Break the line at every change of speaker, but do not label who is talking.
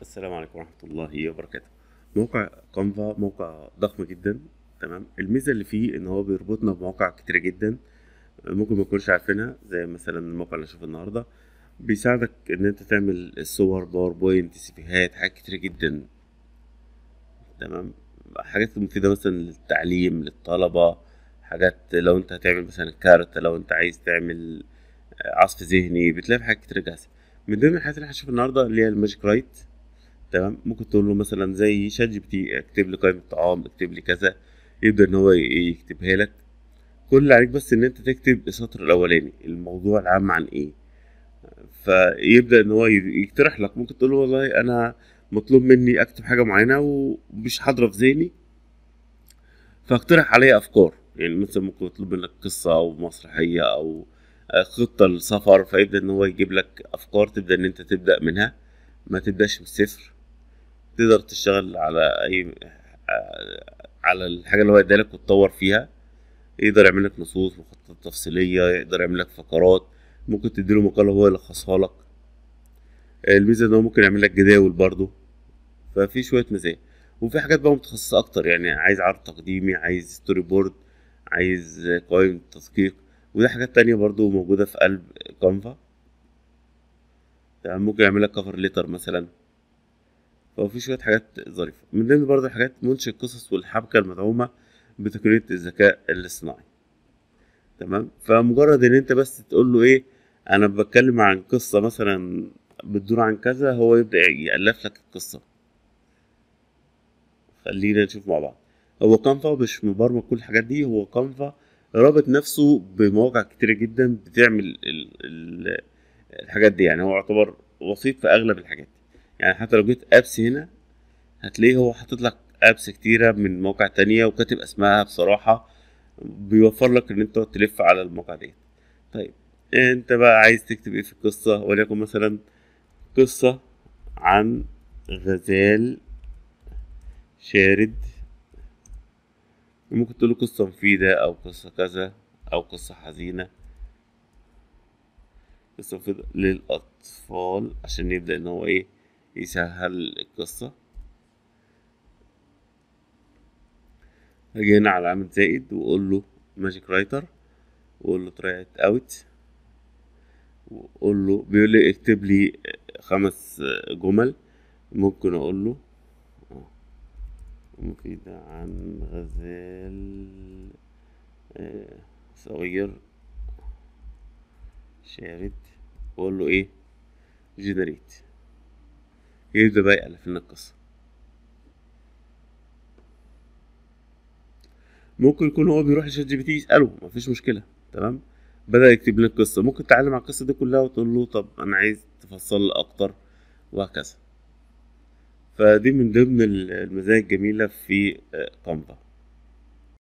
السلام عليكم ورحمة الله وبركاته موقع كانفا موقع ضخم جدا تمام الميزة اللي فيه ان هو بيربطنا بمواقع كتيرة جدا ممكن ما نكونش عارفينها زي مثلا الموقع اللي هنشوفه النهاردة بيساعدك ان انت تعمل الصور باوربوينت سيفيهات حاجات كتيرة جدا تمام حاجات مفيدة مثلا للتعليم للطلبة حاجات لو انت هتعمل مثلا كارت لو انت عايز تعمل عصف ذهني بتلاقي في حاجات كتير جاهزة من ضمن الحاجات اللي هنشوفها النهاردة اللي هي الماجيك رايت تمام ممكن تقول له مثلا زي شات جي بي تي اكتب لي قائمة طعام اكتب لي كذا يبدأ ان هو ي- يكتبها لك كل اللي عليك بس ان انت تكتب السطر الاولاني الموضوع العام عن ايه فيبدأ ان هو ي- يقترح لك ممكن تقول له والله انا مطلوب مني اكتب حاجة معينة ومش حاضرة في ذهني فاقترح عليا افكار يعني مثلا ممكن يطلب منك قصة او مسرحية او آه، خطة للسفر فيبدأ ان هو يجيب لك افكار تبدأ ان انت تبدأ منها ما تبدأش من الصفر تقدر تشتغل على اي آه، على الحاجة اللي هو ادالك لك وتطور فيها يقدر يعمل لك نصوص مخططات تفصيلية يقدر يعمل لك فقرات ممكن تديله مقالة هو يلخصها لك الميزة ان هو ممكن يعمل لك جداول برضو ففي شوية مزايا وفي حاجات بقى متخصصة أكتر يعني عايز عرض تقديمي عايز ستوري بورد عايز قوائم تدقيق وده حاجات تانية برضو موجودة في قلب كانفا تمام ممكن يعمل لك كفر ليتر مثلا ففي شوية حاجات ظريفة من ضمن برضو الحاجات منشئ القصص والحبكة المدعومة بتقنية الذكاء الاصطناعي تمام فمجرد ان انت بس تقول له ايه انا بتكلم عن قصة مثلا بتدور عن كذا هو يبدأ يألف لك القصة خلينا نشوف مع بعض هو كانفا مش مبرمج كل الحاجات دي هو كانفا رابط نفسه بمواقع كتيرة جدا بتعمل ال ال الحاجات دي يعني هو يعتبر وسيط في اغلب الحاجات يعني حتى لو جيت ابس هنا هتلاقيه هو حاطط لك ابس كتيرة من مواقع تانية وكاتب اسمها بصراحة بيوفر لك ان انت تلف على المواقع دي طيب انت بقى عايز تكتب ايه في القصة وليكن مثلا قصة عن غزال شارد ممكن تقول له قصة مفيدة أو قصة كذا أو قصة حزينة قصة مفيدة للأطفال عشان يبدأ إن هو إيه يسهل القصة هاجي هنا على علامة زائد وأقول له ماجيك رايتر وأقول له تراي ات أوت وأقول له بيقول لي اكتب لي خمس جمل ممكن أقول له مفيدة عن غزال آه، صغير شارد واقول له ايه جنريت يبدأ بقى يألف لنا القصة ممكن يكون هو بيروح لشات جي بي تي يسأله مفيش مشكلة تمام بدأ يكتب لنا القصة ممكن تعلم على القصة دي كلها وتقول له طب أنا عايز تفصل لي أكتر وهكذا فدي من ضمن المزايا الجميلة في آه، كانفا